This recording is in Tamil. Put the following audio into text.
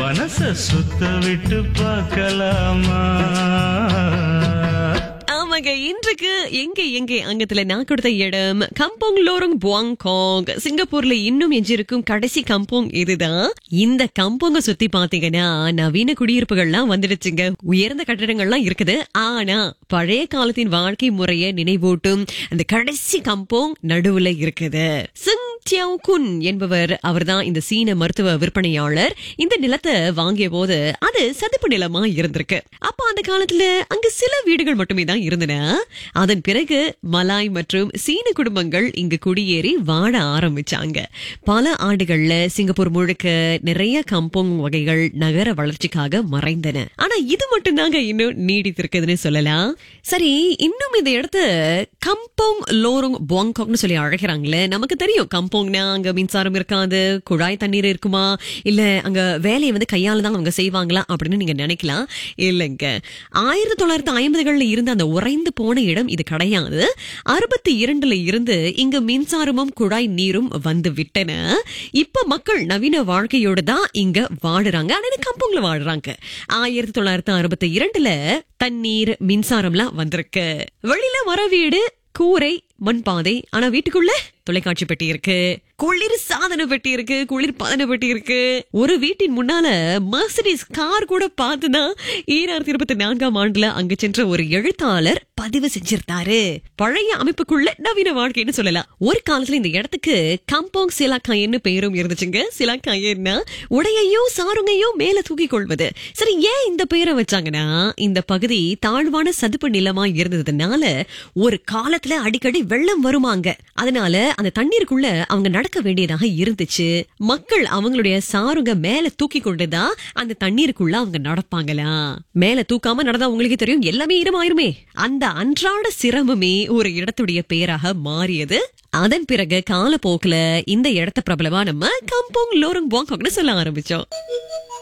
மனச சுத்த விட்டு பார்க்கலாமா ஆமாங்க இன்றைக்கு எங்க எங்க அங்கத்துல நான் கொடுத்த இடம் கம்போங் லோரோங் புவாங்காங் சிங்கப்பூர்ல இன்னும் எஞ்சிருக்கும் கடைசி கம்போங் இதுதான் இந்த கம்போங்க சுத்தி பாத்தீங்கன்னா நவீன குடியிருப்புகள்லாம் வந்துடுச்சுங்க உயர்ந்த கட்டிடங்கள்லாம் இருக்குது ஆனா பழைய காலத்தின் வாழ்க்கை முறைய நினைவூட்டும் அந்த கடைசி கம்போங் நடுவுல இருக்குது சிங் டியாவ் குன் என்பவர் அவர்தான் இந்த சீன மருத்துவ விற்பனையாளர் இந்த நிலத்தை வாங்கிய போது அது சதுப்பு நிலமா இருந்திருக்கு அப்ப அந்த காலத்துல அங்க சில வீடுகள் மட்டுமே தான் இருந்தன அதன் பிறகு மலாய் மற்றும் சீன குடும்பங்கள் இங்கு குடியேறி வாழ ஆரம்பிச்சாங்க பல ஆண்டுகள்ல சிங்கப்பூர் முழுக்க நிறைய கம்போங் வகைகள் நகர வளர்ச்சிக்காக மறைந்தன ஆனா இது மட்டும் தாங்க இன்னும் நீடித்திருக்குதுன்னு சொல்லலாம் சரி இன்னும் இந்த இடத்த கம்போங் லோரோங் பாங்காக்னு சொல்லி அழைக்கிறாங்களே நமக்கு தெரியும் கம்போங்னா அங்க மின்சாரம் இருக்காது குழாய் தண்ணீர் இருக்குமா இல்ல அங்க வேலையை வந்து கையால தான் அவங்க செய்வாங்களா அப்படின்னு நீங்க நினைக்கலாம் இல்லைங்க ஆயிரத்தி தொள்ளாயிரத்தி ஐம்பதுகள்ல இருந்த அந்த உறைந்து போன இடம் இது கிடையாது அறுபத்தி இரண்டுல இருந்து இங்க மின்சாரமும் குழாய் நீரும் வந்து விட்டன இப்ப மக்கள் நவீன வாழ்க்கையோட தான் இங்க வாழுறாங்க ஆனா இது கம்போங்ல வாழ்றாங்க ஆயிரத்தி தொள்ளாயிரத்தி அறுபத்தி இரண்டுல தண்ணீர் மின்சாரம்லாம் வந்திருக்கு வெளியில மர வீடு கூரை மண்பாதை ஆனா வீட்டுக்குள்ள தொலைக்காட்சி பெட்டி இருக்கு குளிர் சாதன பெட்டி இருக்கு குளிர் பதன பெட்டி இருக்கு ஒரு வீட்டின் முன்னால மர்சிடிஸ் கார் கூட பார்த்துதான் ஈராயிரத்தி இருபத்தி நான்காம் ஆண்டுல அங்க சென்ற ஒரு எழுத்தாளர் பதிவு செஞ்சிருந்தாரு பழைய அமைப்புக்குள்ள நவீன வாழ்க்கைன்னு சொல்லலாம் ஒரு காலத்துல இந்த இடத்துக்கு கம்போங் சிலாக்காயன்னு பெயரும் இருந்துச்சுங்க சிலாக்காயன்னா உடையையும் சாருங்கையும் மேல தூக்கி கொள்வது சரி ஏன் இந்த பெயரை வச்சாங்கன்னா இந்த பகுதி தாழ்வான சதுப்பு நிலமா இருந்ததுனால ஒரு காலத்துல அடிக்கடி வெள்ளம் வருமாங்க அதனால அந்த தண்ணீருக்குள்ள அவங்க நடக்க வேண்டியதாக இருந்துச்சு மக்கள் அவங்களுடைய சாருங்க மேல தூக்கி கொண்டுதான் அந்த தண்ணீருக்குள்ள அவங்க நடப்பாங்களா மேல தூக்காம நடந்தா உங்களுக்கு தெரியும் எல்லாமே ஈரமாயிருமே அந்த அன்றாட சிரமமே ஒரு இடத்துடைய பெயராக மாறியது அதன் பிறகு காலப்போக்குல இந்த இடத்த பிரபலமா நம்ம கம்போங் லோரங் பாங்காக்னு சொல்ல ஆரம்பிச்சோம்